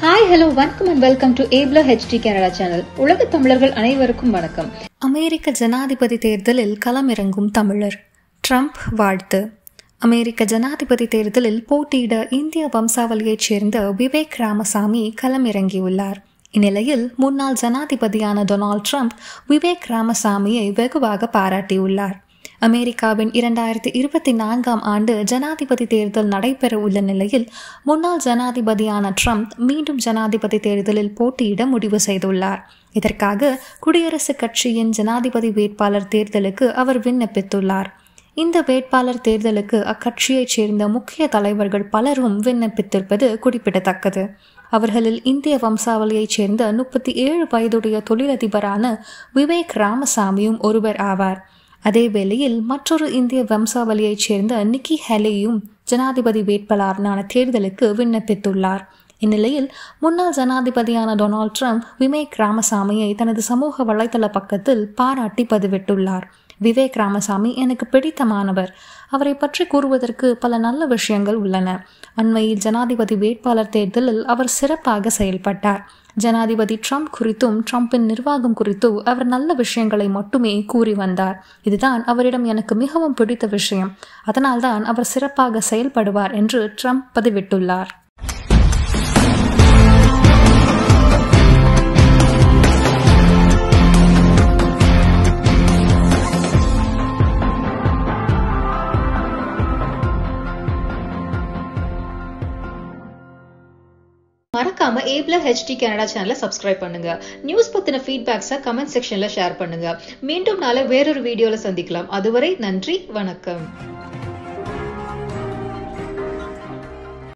hi hello வணக்கம் and welcome to Apple HD Canada channel உலக தமிழர்கள் அனைவருக்கும் வணக்கம் அமெரிக்க ஜனாதிபதி தேர்தலில் களமிறங்கும் தமிழர் ட்ரம்ப் வாழ்த்து அமெரிக்க ஜனாதிபதி தேர்தலில் போட்டியிட இந்திய வம்சாவளியைச் சேர்ந்த விவேக் ராமசாமி களமிறங்கியுள்ளார் இந்நிலையில் முன்னாள் ஜனாதிபதியான டொனால்ட் ட்ரம்ப் விவேக் ராமசாமியை வெகுவாக பாராட்டியுள்ளார் அமெரிக்காவின் இரண்டாயிரத்தி இருபத்தி நான்காம் ஆண்டு ஜனாதிபதி தேர்தல் நடைபெற உள்ள நிலையில் முன்னாள் ஜனாதிபதியான ட்ரம்ப் மீண்டும் ஜனாதிபதி தேர்தலில் போட்டியிட முடிவு செய்துள்ளார் இதற்காக குடியரசுக் கட்சியின் ஜனாதிபதி வேட்பாளர் தேர்தலுக்கு அவர் விண்ணப்பித்துள்ளார் இந்த வேட்பாளர் தேர்தலுக்கு அக்கட்சியைச் சேர்ந்த முக்கிய தலைவர்கள் பலரும் விண்ணப்பித்திருப்பது குறிப்பிடத்தக்கது அவர்களில் இந்திய வம்சாவளியைச் சேர்ந்த முப்பத்தி ஏழு வயதுடைய தொழிலதிபரான விவேக் ராமசாமியும் ஒருவர் ஆவார் அதே வேளையில் மற்றொரு இந்திய வம்சாவளியைச் சேர்ந்த நிக்கி ஹெலேயும் ஜனாதிபதி வேட்பாளரான தேர்தலுக்கு விண்ணப்பித்துள்ளார் இந்நிலையில் முன்னாள் ஜனாதிபதியான டொனால்ட் ட்ரம்ப் விவேக் ராமசாமியை தனது சமூக வலைதள பக்கத்தில் பாராட்டி பதிவிட்டுள்ளார் விவேக் ராமசாமி எனக்கு பிடித்தமானவர் அவரை பற்றி கூறுவதற்கு பல நல்ல விஷயங்கள் உள்ளன அண்மையில் ஜனாதிபதி வேட்பாளர் தேர்தலில் அவர் சிறப்பாக செயல்பட்டார் ஜனாதிபதி ட்ரம்ப் குறித்தும் ட்ரம்பின் நிர்வாகம் குறித்தும் அவர் நல்ல விஷயங்களை மட்டுமே கூறி வந்தார் இதுதான் அவரிடம் எனக்கு மிகவும் பிடித்த விஷயம் அதனால்தான் அவர் சிறப்பாக செயல்படுவார் என்று ட்ரம்ப் பதிவிட்டுள்ளார் மறக்காம ஏப்ல ஹெச்டி கனடா சேனலை சப்ஸ்கிரைப் பண்ணுங்க நியூஸ் பத்தின ஃபீட்பேக்ஸை கமெண்ட் செக்ஷன்ல ஷேர் பண்ணுங்க மீண்டும் நாளை வேறொரு வீடியோல சந்திக்கலாம் அதுவரை நன்றி வணக்கம்